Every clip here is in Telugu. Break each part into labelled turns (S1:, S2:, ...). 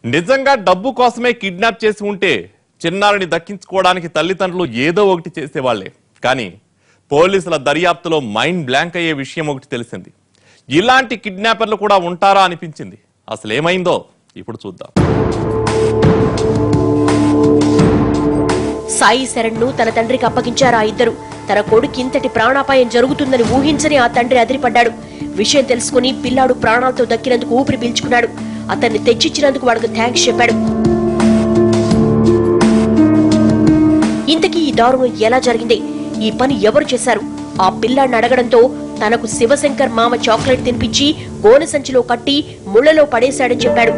S1: నిజంగా డబ్బు కోసమే కిడ్నాప్ చేసి ఉంటే చిన్నారిని దక్కించుకోవడానికి తల్లిదండ్రులు ఏదో ఒకటి చేసేవాళ్లే కానీ పోలీసుల దర్యాప్తులో మైండ్ బ్లాంక్ అయ్యే విషయం ఒకటి తెలిసింది ఇలాంటి కిడ్నాపర్లు కూడా ఉంటారా అనిపించింది అసలు ఏమైందో ఇప్పుడు చూద్దాం
S2: సాయి శరణ్ ను తన తండ్రికి అప్పగించారు ఆ ఇద్దరు తన కొడుకు ఇంతటి ప్రాణాపాయం జరుగుతుందని ఊహించని ఆ తండ్రి అదిరిపడ్డాడు విషయం తెలుసుకుని పిల్లాడు ప్రాణాలతో దక్కినందుకు ఊపిరి పీల్చుకున్నాడు అతన్ని తెచ్చిచ్చినందుకు వాడికి థ్యాంక్స్ చెప్పాడు ఇంతకీ ఈ దారుణం ఎలా జరిగింది ఈ పని ఎవరు చేశారు ఆ పిల్లాడిని అడగడంతో తనకు శివశంకర్ మామ చాక్లెట్ తినిపించి గోనె సంచిలో కట్టి ముళ్లలో పడేశాడని చెప్పాడు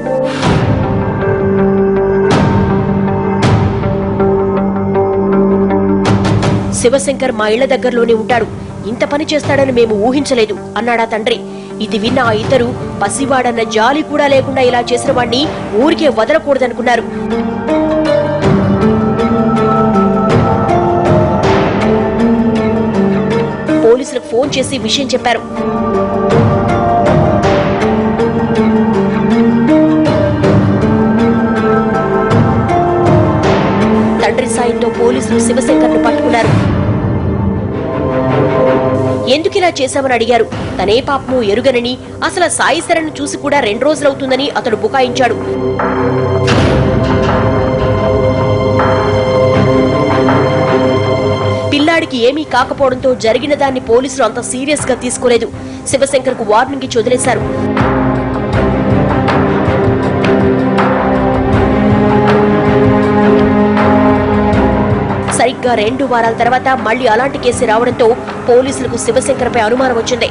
S2: శివశంకర్ మా ఇళ్ల దగ్గరలోనే ఉంటాడు ఇంత పని చేస్తాడని మేము ఊహించలేదు అన్నాడా తండ్రి ఇది విన్న ఆ ఇద్దరు పసివాడన్న జాలి కూడా లేకుండా ఇలా చేసిన వాణ్ణి ఊరికే వదలకూడదనుకున్నారు పోలీసులకు ఫోన్ చేసి విషయం చెప్పారు తండ్రి సాయంతో పోలీసులు శివశంకర్ను పట్టుకున్నారు ఎందుకిలా చేశామని అడిగారు తనే పాపము ఎరుగనని అసలు సాయి శరణ్ చూసి కూడా రెండు రోజులవుతుందని అతడు బుకాయించాడు పిల్లాడికి ఏమీ కాకపోవడంతో జరిగిన దాన్ని పోలీసులు అంత సీరియస్ గా తీసుకోలేదు శివశంకర్ కు వార్నింగ్ ఇచ్చి వదిలేశారు సరిగ్గా రెండు వారాల తర్వాత మళ్లీ అలాంటి కేసు రావడంతో పోలీసులకు శివశంకర్పై అనుమానం వచ్చింది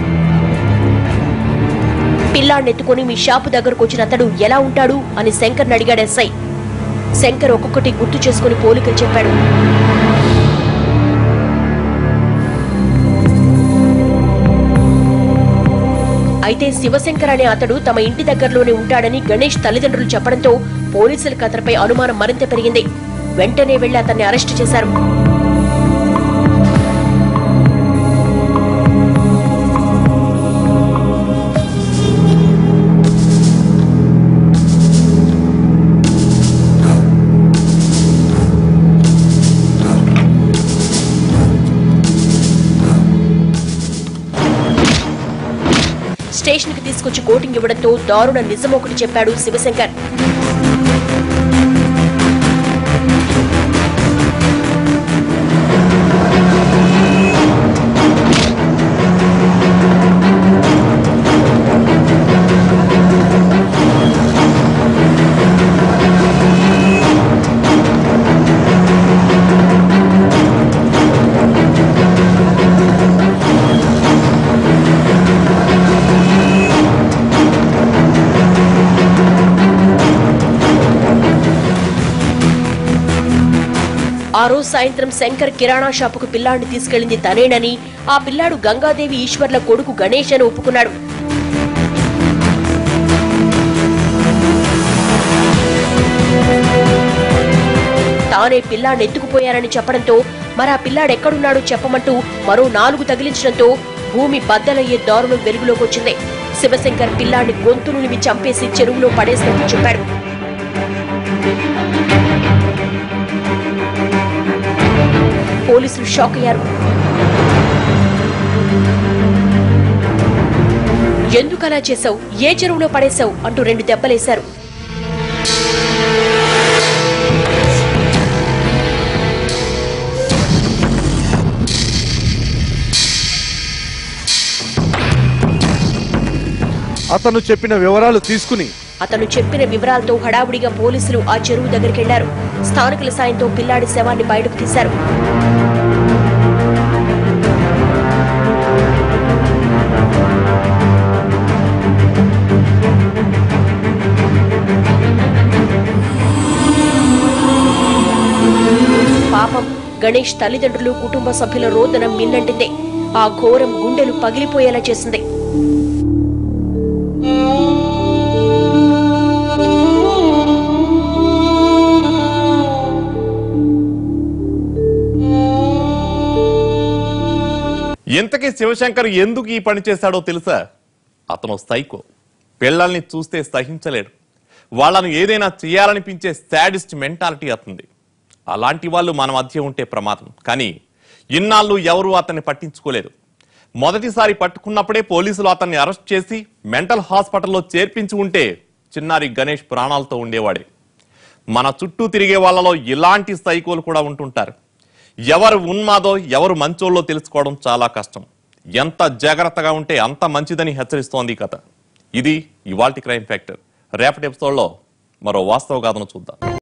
S2: పిల్లాడిని ఎత్తుకుని మీ షాపు దగ్గరకు వచ్చిన అతడు ఎలా ఉంటాడు అని శంకర్ని అడిగాడు ఎస్ఐ శంకర్ ఒక్కొక్కటి గుర్తు చేసుకుని పోలికలు చెప్పాడు అయితే శివశంకర్ అనే అతడు తమ ఇంటి దగ్గరలోనే ఉంటాడని గణేష్ తల్లిదండ్రులు చెప్పడంతో పోలీసులకు అతనిపై అనుమానం మరింత పెరిగింది వెంటనే వెళ్లి అతన్ని అరెస్టు చేశారు స్టేషన్ కి తీసుకొచ్చి కోటింగ్ ఇవ్వడంతో దారుణ నిజం ఒకటి చెప్పాడు శివశంకర్ ఆ రోజు సాయంత్రం శంకర్ కిరాణా షాపుకు పిల్లాడిని తీసుకెళ్లింది తనేనని ఆ పిల్లాడు గంగాదేవి ఈశ్వర్ల కొడుకు గణేష్ అని ఒప్పుకున్నాడు తానే పిల్లాడిని ఎత్తుకుపోయారని చెప్పడంతో మరి ఆ పిల్లాడు ఎక్కడున్నాడో చెప్పమంటూ మరో నాలుగు తగిలించడంతో భూమి బద్దలయ్యే దారుణం వెలుగులోకి వచ్చింది శివశంకర్ పిల్లాడిని గొంతు నులిమి చంపేసి చెరువులో పడేసినట్టు చెప్పాడు పోలీసులు షాక్ అయ్యారు ఎందుకు అలా చేశావు ఏ చెరువులో పడేశావు అంటూ రెండు దెబ్బలేశారు
S3: అతను చెప్పిన వివరాలు తీసుకుని
S2: అతను చెప్పిన వివరాలతో హడావుడిగా పోలీసులు ఆ చెరువు దగ్గరికి వెళ్లారు స్థానికుల సాయంతో పిల్లాడి శవాన్ని బయటకు తీశారు పాపం గణేష్ తల్లిదండ్రులు కుటుంబ సభ్యుల రోదనం మిన్నంటిందే ఆ ఘోరం గుండెలు పగిలిపోయేలా చేసింది
S1: ఇంతకీ శివశంకర్ ఎందుకు ఈ పని చేశాడో తెలుసా అతను సైకో పిల్లల్ని చూస్తే సహించలేడు వాళ్ళను ఏదైనా చేయాలనిపించే శాడిస్ట్ మెంటాలిటీ అతుంది అలాంటి వాళ్ళు మన మధ్య ఉంటే ప్రమాదం కానీ ఇన్నాళ్ళు ఎవరూ అతన్ని పట్టించుకోలేదు మొదటిసారి పట్టుకున్నప్పుడే పోలీసులు అతన్ని అరెస్ట్ చేసి మెంటల్ హాస్పిటల్లో చేర్పించి ఉంటే చిన్నారి గణేష్ ప్రాణాలతో ఉండేవాడే మన చుట్టూ తిరిగే వాళ్ళలో ఇలాంటి సైకోలు కూడా ఉంటుంటారు ఎవరు ఉన్మాదో ఎవరు మంచోళ్ళో తెలుసుకోవడం చాలా కష్టం ఎంత జాగ్రత్తగా ఉంటే అంత మంచిదని హెచ్చరిస్తోంది ఈ కథ ఇది ఇవాల్టి క్రైమ్ ఫ్యాక్టర్ రేపటి ఎపిసోడ్లో మరో వాస్తవ గాథను చూద్దాం